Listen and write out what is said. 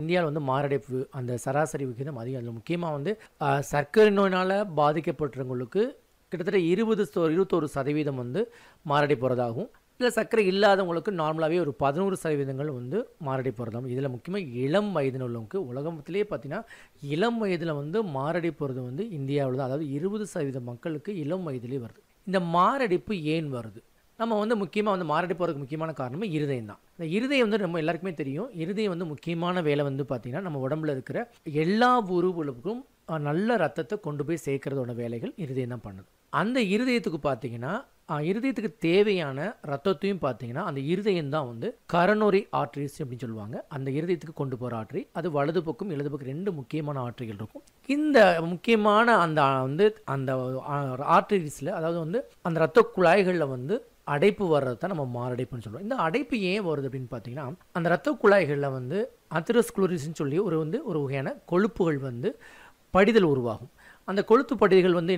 இந்தியாவில் வந்து மாரடைப்பு அந்த சராசரி விகிதம் அதிகம் அதில் முக்கியமாக வந்து ஆஹ், சர்க்கரை நோயினால் பாதிக்கப்பட்டவங்களுக்கு கிட்டத்தட்ட இருபது இருபத்தோரு சதவீதம் வந்து மாரடைப்பு வரதாகும் இல்லை சர்க்கரை இல்லாதவங்களுக்கு நார்மலாகவே ஒரு பதினோரு சதவீதங்கள் வந்து மாரடைப்பு வரதாகும் இதில் முக்கியமாக இளம் வயதில் உள்ளவங்களுக்கு உலகத்திலே பார்த்தீங்கன்னா இளம் வயதில் வந்து மாரடைப்பு வருது வந்து இந்தியாவில் தான் அதாவது இருபது சதவீத மக்களுக்கு இளம் வயதிலே வருது இந்த மாரடைப்பு ஏன் வருது நம்ம வந்து முக்கியமாக வந்து மாரடைப்பு வரதுக்கு முக்கியமான காரணமே இருதயம் தான் இந்த இருதயம் வந்து நம்ம எல்லாருக்குமே தெரியும் இருதயம் வந்து முக்கியமான வேலை வந்து பார்த்திங்கன்னா நம்ம உடம்புல இருக்கிற எல்லா உறுப்புகளுக்கும் அஹ், நல்ல ரத்தத்தை கொண்டு போய் சேர்க்கறதோட வேலைகள் இருதயம் தான் பண்ணுது அந்த இருதயத்துக்கு பார்த்தீங்கன்னா அஹ், இருதயத்துக்கு தேவையான ரத்தத்தையும் பார்த்தீங்கன்னா அந்த இருதயம் தான் வந்து கரனோரி ஆர்ட்ரிஸ் அப்படின்னு சொல்லுவாங்க அந்த இருதயத்துக்கு கொண்டு போகிற ஆற்றி அது வலது பக்கம் இடது பக்கம் ரெண்டு முக்கியமான ஆற்றிகள் இருக்கும் இந்த முக்கியமான அந்த வந்து அந்த ஆர்டரிஸில் அதாவது வந்து அந்த ரத்த குழாய்களில் வந்து அடைப்பு வர்றது தான் நம்ம மாரடைப்புன்னு சொல்லுவோம் இந்த அடைப்பு ஏன் வருது அப்படின்னு பார்த்தீங்கன்னா அந்த ரத்த குழாய்களில் வந்து அத்திரோஸ்குளோரிஸ்ன்னு சொல்லி ஒரு வந்து ஒரு வகையான கொழுப்புகள் வந்து படிதல் உருவாகும் அந்த கொழுத்து படிகள் வந்து